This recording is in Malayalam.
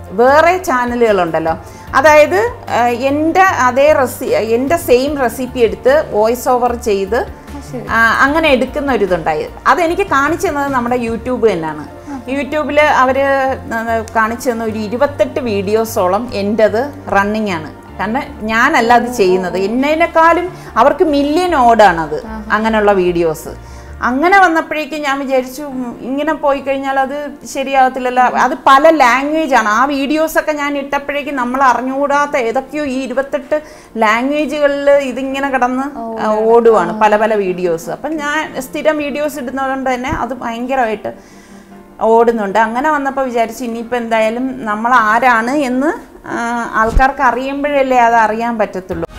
വേറെ ചാനലുകളുണ്ടല്ലോ അതായത് ആ, എൻ്റെ അതേ റെസി എൻ്റെ സെയിം റെസിപ്പി എടുത്ത് വോയിസ് ഓവർ ചെയ്ത് ആ, അങ്ങനെ എടുക്കുന്ന ഒരു ഇതുണ്ടായി അതെനിക്ക് കാണിച്ചു തന്നത് നമ്മുടെ യൂട്യൂബ് തന്നെയാണ് യൂട്യൂബിൽ അവർ കാണിച്ചു തന്ന ഒരു ഇരുപത്തെട്ട് വീഡിയോസോളം എൻ്റെത് റണ്ണിങ് ആണ് കാരണം ഞാനല്ല അത് ചെയ്യുന്നത് എന്നതിനേക്കാളും അവർക്ക് മില്യൺ ഓടാണത് അങ്ങനെയുള്ള വീഡിയോസ് അങ്ങനെ വന്നപ്പോഴേക്കും ഞാൻ വിചാരിച്ചു ഉം, ഇങ്ങനെ പോയി കഴിഞ്ഞാൽ അത് ശരിയാകത്തില്ലല്ലോ അത് പല ലാംഗ്വേജ് ആണ് ആ വീഡിയോസൊക്കെ ഞാൻ ഇട്ടപ്പോഴേക്കും നമ്മൾ അറിഞ്ഞുകൂടാത്ത ഏതൊക്കെയോ ഈ ഇരുപത്തെട്ട് ലാംഗ്വേജുകളിൽ ഇതിങ്ങനെ കിടന്ന് ആ, ഓടുവാണ് പല പല വീഡിയോസ് അപ്പം ഞാൻ സ്ഥിരം വീഡിയോസ് ഇടുന്നതുകൊണ്ട് തന്നെ അത് ഭയങ്കരമായിട്ട് ഓടുന്നുണ്ട് അങ്ങനെ വന്നപ്പോൾ വിചാരിച്ചു ഇനിയിപ്പോൾ എന്തായാലും നമ്മൾ ആരാണ് എന്ന് ആ, ആൾക്കാർക്ക് അറിയുമ്പോഴല്ലേ അത് അറിയാൻ പറ്റത്തുള്ളൂ